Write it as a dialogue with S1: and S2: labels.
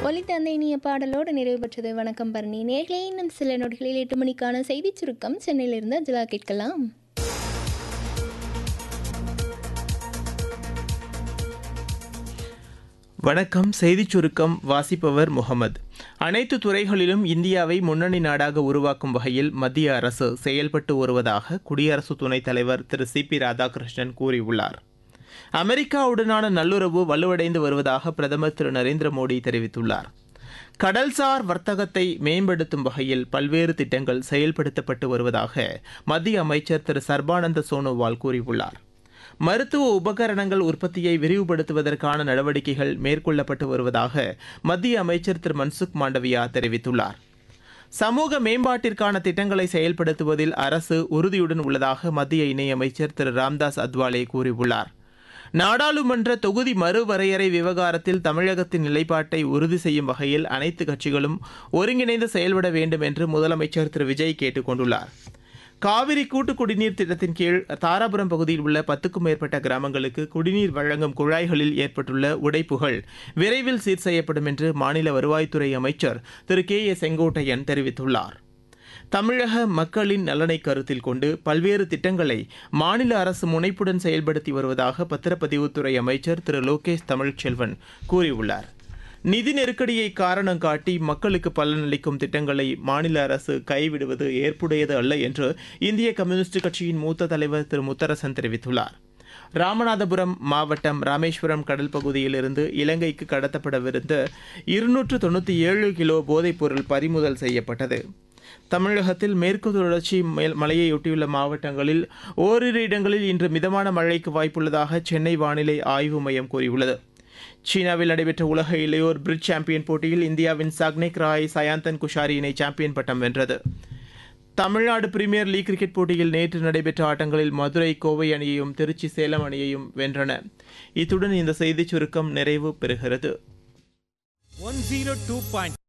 S1: ஒலித்த அந்த இனிய பாடலோடு நிறைவு பெற்றது வணக்கம் பரணி நேர்களே இன்னும் சில நொடிகளில் எட்டு மணிக்கான செய்திச் சுருக்கம் சென்னையிலிருந்து அஜலா கேட்கலாம்
S2: வணக்கம் செய்திச் சுருக்கம் வாசிப்பவர் முகமது அனைத்து துறைகளிலும் இந்தியாவை முன்னணி நாடாக உருவாக்கும் வகையில் மத்திய அரசு செயல்பட்டு வருவதாக குடியரசு துணைத் தலைவர் திரு சி பி ராதாகிருஷ்ணன் கூறியுள்ளார் அமெரிக்காவுடனான நல்லுறவு வலுவடைந்து வருவதாக பிரதமர் திரு நரேந்திர மோடி தெரிவித்துள்ளார் கடல்சார் வர்த்தகத்தை மேம்படுத்தும் வகையில் பல்வேறு திட்டங்கள் செயல்படுத்தப்பட்டு வருவதாக மத்திய அமைச்சர் திரு சர்பானந்த சோனோவால் கூறியுள்ளார் மருத்துவ உபகரணங்கள் உற்பத்தியை விரிவுபடுத்துவதற்கான நடவடிக்கைகள் மேற்கொள்ளப்பட்டு வருவதாக மத்திய அமைச்சர் திரு மன்சுக் மாண்டவியா தெரிவித்துள்ளார் சமூக மேம்பாட்டிற்கான திட்டங்களை செயல்படுத்துவதில் அரசு உறுதியுடன் உள்ளதாக மத்திய இணையமைச்சர் திரு ராம்தாஸ் அத்வாலே கூறியுள்ளார் நாடாளுமன்ற தொகுதி மறுவரையறை விவகாரத்தில் தமிழகத்தின் நிலைப்பாட்டை உறுதி செய்யும் வகையில் அனைத்து கட்சிகளும் ஒருங்கிணைந்து செயல்பட வேண்டும் என்று முதலமைச்சர் திரு விஜய் கேட்டுக் கொண்டுள்ளார் காவிரி கூட்டு குடிநீர் திட்டத்தின் கீழ் தாராபுரம் பகுதியில் உள்ள பத்துக்கும் மேற்பட்ட கிராமங்களுக்கு குடிநீர் வழங்கும் குழாய்களில் ஏற்பட்டுள்ள உடைப்புகள் விரைவில் சீர் செய்யப்படும் என்று மாநில வருவாய்த்துறை அமைச்சர் திரு கே ஏ செங்கோட்டையன் தெரிவித்துள்ளார் தமிழக மக்களின் நலனை கருத்தில் கொண்டு பல்வேறு திட்டங்களை மாநில அரசு முனைப்புடன் செயல்படுத்தி வருவதாக பத்திரப்பதிவுத்துறை அமைச்சர் திரு லோகேஷ் தமிழ்ச்செல்வன் கூறியுள்ளார் நிதி நெருக்கடியை காரணம் காட்டி மக்களுக்கு பலனளிக்கும் திட்டங்களை மாநில அரசு கைவிடுவது ஏற்புடையது அல்ல என்று இந்திய கம்யூனிஸ்ட் கட்சியின் மூத்த தலைவர் திரு முத்தரசன் தெரிவித்துள்ளார் ராமநாதபுரம் மாவட்டம் ராமேஸ்வரம் கடல் பகுதியிலிருந்து இலங்கைக்கு கடத்தப்படவிருந்த இருநூற்று தொண்ணூற்றி ஏழு கிலோ போதைப்பொருள் பறிமுதல் செய்யப்பட்டது தமிழகத்தில் மேற்கு தொடர்ச்சி மேல் மலையையொட்டியுள்ள மாவட்டங்களில் ஓரிரு இடங்களில் இன்று மிதமான மழைக்கு வாய்ப்புள்ளதாக சென்னை வானிலை ஆய்வு மையம் கூறியுள்ளது சீனாவில் நடைபெற்ற உலக இளையோர் பிரிட்ஜ் சாம்பியன் போட்டியில் இந்தியாவின் சக்னிக் ராய் சயாந்தன் குஷாரி இணை சாம்பியன் பட்டம் வென்றது தமிழ்நாடு பிரீமியர் லீக் கிரிக்கெட் போட்டியில் நேற்று நடைபெற்ற ஆட்டங்களில் மதுரை கோவை அணியையும் திருச்சி சேலம் அணியையும் வென்றன இத்துடன் இந்த செய்திச் சுருக்கம் நிறைவு பெறுகிறது
S3: ஒன் ஜீரோ டூ பாயிண்ட்